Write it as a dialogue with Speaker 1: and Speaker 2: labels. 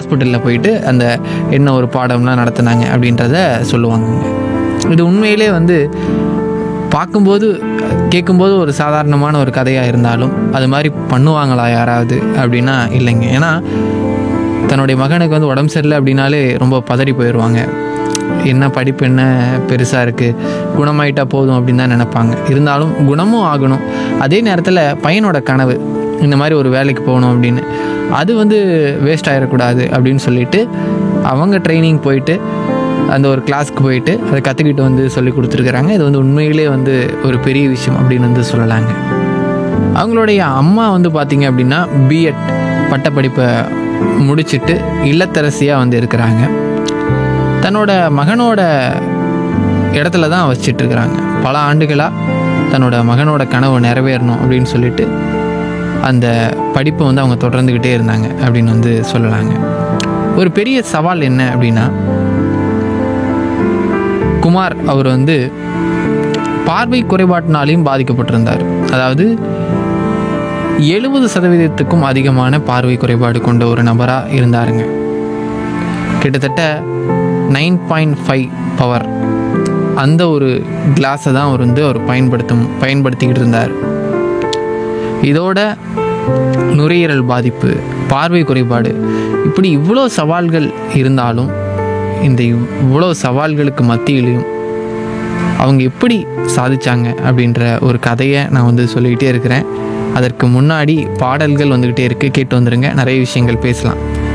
Speaker 1: ஹாஸ்பிட்டலில் போயிட்டு அந்த என்ன ஒரு பாடம்லாம் நடத்துனாங்க அப்படின்றத சொல்லுவாங்க இது உண்மையிலே வந்து பார்க்கும்போது கேட்கும்போது ஒரு சாதாரணமான ஒரு கதையாக இருந்தாலும் அது மாதிரி பண்ணுவாங்களா யாராவது அப்படின்னா இல்லைங்க ஏன்னா தன்னுடைய மகனுக்கு வந்து உடம்பு சரியில்லை அப்படின்னாலே ரொம்ப பதறி போயிடுவாங்க என்ன படிப்பு என்ன பெருசாக இருக்குது குணமாயிட்டா போதும் அப்படின்னு தான் நினைப்பாங்க இருந்தாலும் குணமும் ஆகணும் அதே நேரத்தில் பையனோட கனவு இந்த மாதிரி ஒரு வேலைக்கு போகணும் அப்படின்னு அது வந்து வேஸ்ட் ஆகிடக்கூடாது அப்படின்னு சொல்லிட்டு அவங்க ட்ரைனிங் போயிட்டு அந்த ஒரு கிளாஸ்க்கு போயிட்டு அதை கற்றுக்கிட்டு வந்து சொல்லி கொடுத்துருக்குறாங்க இது வந்து உண்மையிலே வந்து ஒரு பெரிய விஷயம் அப்படின்னு வந்து சொல்லலாங்க அவங்களுடைய அம்மா வந்து பார்த்தீங்க அப்படின்னா பிஎட் பட்டப்படிப்பை முடிச்சிட்டு இல்லத்தரசியாக வந்து இருக்கிறாங்க தன்னோட மகனோட இடத்துல தான் வச்சிட்டு இருக்கிறாங்க பல ஆண்டுகளாக தன்னோட மகனோட கனவு நிறைவேறணும் அப்படின்னு சொல்லிட்டு அந்த படிப்பை வந்து அவங்க தொடர்ந்துக்கிட்டே இருந்தாங்க அப்படின்னு வந்து சொல்லலாங்க ஒரு பெரிய சவால் என்ன அப்படின்னா குமார் அவர் வந்து பார்வை குறைபாட்டினாலையும் பாதிக்கப்பட்டிருந்தார் அதாவது எழுபது சதவீதத்துக்கும் அதிகமான பார்வை குறைபாடு கொண்ட ஒரு நபராக இருந்தாருங்க கிட்டத்தட்ட நைன் பாயிண்ட் ஃபைவ் பவர் அந்த ஒரு கிளாஸை தான் அவர் வந்து அவர் பயன்படுத்தும் பயன்படுத்திக்கிட்டு இருந்தார் இதோட நுரையீரல் பாதிப்பு பார்வை குறைபாடு இப்படி இவ்வளோ சவால்கள் இருந்தாலும் இந்த இவ்வளோ சவால்களுக்கு மத்தியிலையும் அவங்க எப்படி சாதிச்சாங்க அப்படின்ற ஒரு கதையை நான் வந்து சொல்லிக்கிட்டே இருக்கிறேன் அதற்கு முன்னாடி பாடல்கள் வந்துக்கிட்டே இருக்குது கேட்டு வந்துருங்க நிறைய விஷயங்கள் பேசலாம்